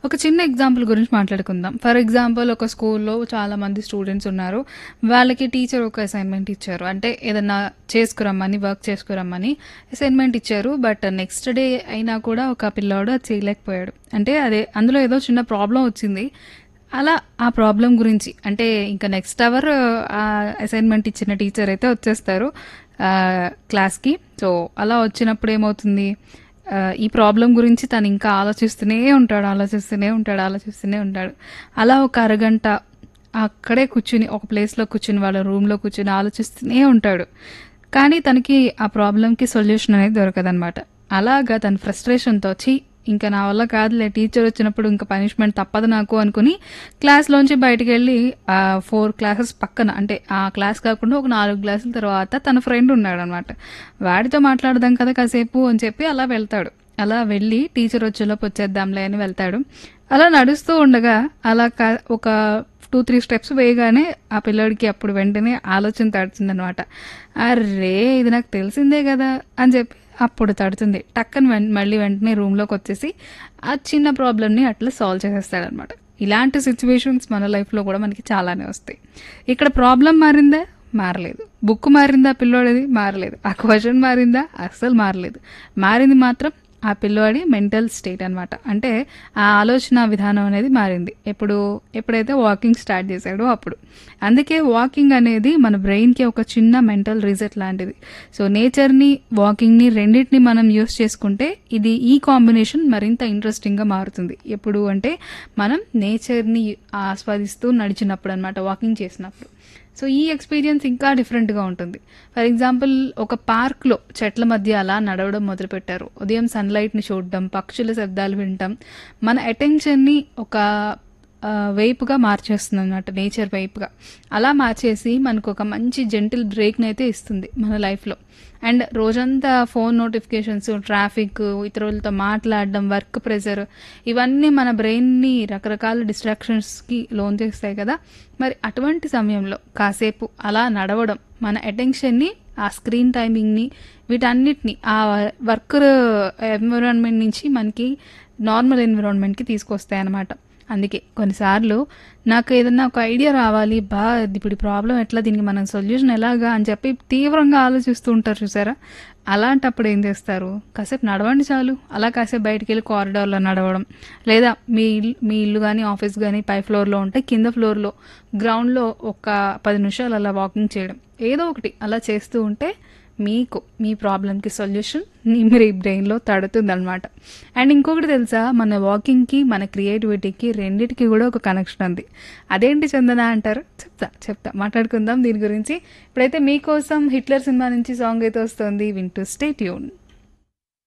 ఒక చిన్న ఎగ్జాంపుల్ గురించి మాట్లాడుకుందాం ఫర్ ఎగ్జాంపుల్ ఒక స్కూల్లో చాలా మంది స్టూడెంట్స్ ఉన్నారు వాళ్ళకి టీచర్ ఒక అసైన్మెంట్ ఇచ్చారు అంటే ఏదన్నా చేసుకురమ్మని వర్క్ చేసుకురమ్మని అసైన్మెంట్ ఇచ్చారు బట్ నెక్స్ట్ డే అయినా కూడా ఒక పిల్లాడు అది చేయలేకపోయాడు అంటే అదే అందులో ఏదో చిన్న ప్రాబ్లం వచ్చింది అలా ఆ ప్రాబ్లం గురించి అంటే ఇంకా నెక్స్ట్ అవర్ ఆ అసైన్మెంట్ ఇచ్చిన టీచర్ అయితే వచ్చేస్తారు ఆ, క్లాస్కి సో అలా వచ్చినప్పుడు ఏమవుతుంది ఆ, ఈ ప్రాబ్లం గురించి తను ఇంకా ఆలోచిస్తూనే ఉంటాడు ఆలోచిస్తూనే ఉంటాడు ఆలోచిస్తూనే ఉంటాడు అలా ఒక అరగంట అక్కడే కూర్చుని ఒక ప్లేస్లో కూర్చుని వాళ్ళ రూమ్లో కూర్చుని ఆలోచిస్తూనే ఉంటాడు కానీ తనకి ఆ ప్రాబ్లంకి సొల్యూషన్ అనేది దొరకదనమాట అలాగా తన ఫ్రస్ట్రేషన్తో వచ్చి ఇంకా నా వల్ల కాదులే టీచర్ వచ్చినప్పుడు ఇంకా పనిష్మెంట్ తప్పదు నాకు అనుకుని క్లాస్లోంచి బయటికి వెళ్ళి ఆ ఫోర్ క్లాసెస్ పక్కన అంటే ఆ క్లాస్ కాకుండా ఒక నాలుగు క్లాసుల తర్వాత తన ఫ్రెండ్ ఉన్నాడు అనమాట వాడితో మాట్లాడదాం కదా కాసేపు అని చెప్పి అలా వెళ్తాడు అలా వెళ్ళి టీచర్ వచ్చేలోపు వచ్చేద్దాంలే అని వెళ్తాడు అలా నడుస్తూ ఉండగా అలా కా- ఒక టూ త్రీ స్టెప్స్ వేయగానే ఆ పిల్లోడికి అప్పుడు వెంటనే ఆలోచన తడుతుందనమాట అర్రే ఇది నాకు తెలిసిందే కదా అని చెప్పి అప్పుడు తడుతుంది టక్కన వెం మళ్ళీ వెంటనే రూమ్లోకి వచ్చేసి ఆ చిన్న ప్రాబ్లమ్ని అట్లా సాల్వ్ చేసేస్తాడనమాట ఇలాంటి సిచ్యువేషన్స్ మన లైఫ్లో కూడా మనకి చాలానే వస్తాయి ఇక్కడ ప్రాబ్లం మారిందా మారలేదు బుక్ మారిందా పిల్లోడిది మారలేదు ఆ క్వశ్చన్ మారిందా అస్సలు మారలేదు మారింది మాత్రం ఆ పిల్లోడి మెంటల్ స్టేట్ అన్నమాట అంటే ఆ ఆలోచన విధానం అనేది మారింది ఎప్పుడు ఎప్పుడైతే వాకింగ్ స్టార్ట్ చేశాడో అప్పుడు అందుకే వాకింగ్ అనేది మన బ్రెయిన్కి ఒక చిన్న మెంటల్ రీసెట్ లాంటిది సో నేచర్ని వాకింగ్ని రెండింటిని మనం యూస్ చేసుకుంటే ఇది ఈ కాంబినేషన్ మరింత ఇంట్రెస్టింగ్గా మారుతుంది ఎప్పుడు అంటే మనం నేచర్ని ఆస్వాదిస్తూ నడిచినప్పుడు అనమాట వాకింగ్ చేసినప్పుడు సో ఈ ఎక్స్పీరియన్స్ ఇంకా డిఫరెంట్గా ఉంటుంది ఫర్ ఎగ్జాంపుల్ ఒక పార్క్లో చెట్ల మధ్య అలా నడవడం మొదలుపెట్టారు ఉదయం సన్లైట్ని చూడడం పక్షుల శబ్దాలు వినటం మన అటెన్షన్ని ఒక ఆ, వైపుగా మార్చేస్తుంది అన్నమాట నేచర్ వైపుగా అలా మార్చేసి మనకు ఒక మంచి జెంటిల్ బ్రేక్ని అయితే ఇస్తుంది మన లైఫ్లో అండ్ రోజంతా ఫోన్ నోటిఫికేషన్స్ ట్రాఫిక్ ఇతరులతో మాట్లాడడం వర్క్ ప్రెషర్ ఇవన్నీ మన బ్రెయిన్ని రకరకాల డిస్ట్రాక్షన్స్కి లోన్ చేస్తాయి కదా మరి అటువంటి సమయంలో కాసేపు అలా నడవడం మన అటెన్షన్ని ఆ స్క్రీన్ టైమింగ్ని వీటన్నిటిని ఆ వర్క్ ఎన్విరాన్మెంట్ నుంచి మనకి నార్మల్ ఎన్విరాన్మెంట్కి తీసుకొస్తాయి అన్నమాట అందుకే కొన్నిసార్లు నాకు ఏదన్నా ఒక ఐడియా రావాలి బా ఇప్పుడు ప్రాబ్లం ఎట్లా దీనికి మనం సొల్యూషన్ ఎలాగా అని చెప్పి తీవ్రంగా ఆలోచిస్తూ ఉంటారు చూసారా అలాంటప్పుడు ఏం చేస్తారు కాసేపు నడవండి చాలు అలా కాసేపు బయటికి వెళ్ళి కారిడార్లో నడవడం లేదా మీ ఇల్లు మీ ఇల్లు కానీ ఆఫీస్ కానీ పై ఫ్లోర్లో ఉంటే కింద ఫ్లోర్లో గ్రౌండ్లో ఒక పది నిమిషాలు అలా వాకింగ్ చేయడం ఏదో ఒకటి అలా చేస్తూ ఉంటే మీకు మీ ప్రాబ్లంకి సొల్యూషన్ మీ బ్రెయిన్లో తడుతుందన్నమాట అండ్ ఇంకొకటి తెలుసా మన వాకింగ్కి మన క్రియేటివిటీకి రెండిటికి కూడా ఒక కనెక్షన్ ఉంది అదేంటి చందన అంటారు చెప్తా చెప్తా మాట్లాడుకుందాం దీని గురించి ఇప్పుడైతే మీకోసం హిట్లర్ సినిమా నుంచి సాంగ్ అయితే వస్తుంది వింటూ స్టే ట్యూన్